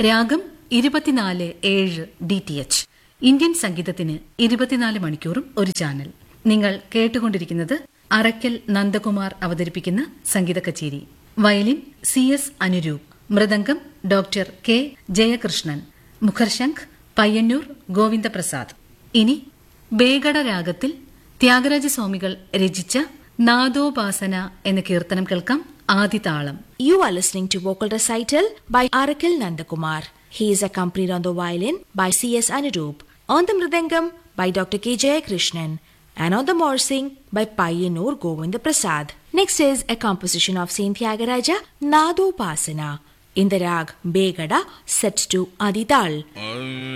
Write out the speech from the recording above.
രാഗം ഇരുപത്തിനാല് ഏഴ് ഡി ടി എച്ച് ഇന്ത്യൻ സംഗീതത്തിന് ഇരുപത്തിനാല് മണിക്കൂറും ഒരു ചാനൽ നിങ്ങൾ കേട്ടുകൊണ്ടിരിക്കുന്നത് അറയ്ക്കൽ നന്ദകുമാർ അവതരിപ്പിക്കുന്ന സംഗീത കച്ചേരി violin C S Anuroop mridangam doctor K Jayakrishnan മുഖർശംഖ് പയ്യന്നൂർ ഗോവിന്ദപ്രസാദ് ഇനി ബേഗഡ രാഗത്തിൽ ത്യാഗരാജസ്വാമികൾ രചിച്ച നാദോപാസന എന്ന കീർത്തനം കേൾക്കാം ആദിതാളം You are listening to vocal recital by Arakil Nandakumar. He is accompanied on the violin by C.S. Anirudh, on the mridangam by Dr. K. Jayakrishnan, and on the morsing by Payanur Govinda Prasad. Next is a composition of Saint Tyagaraja, Nadopasana, in the rag Begada, set to Adidal.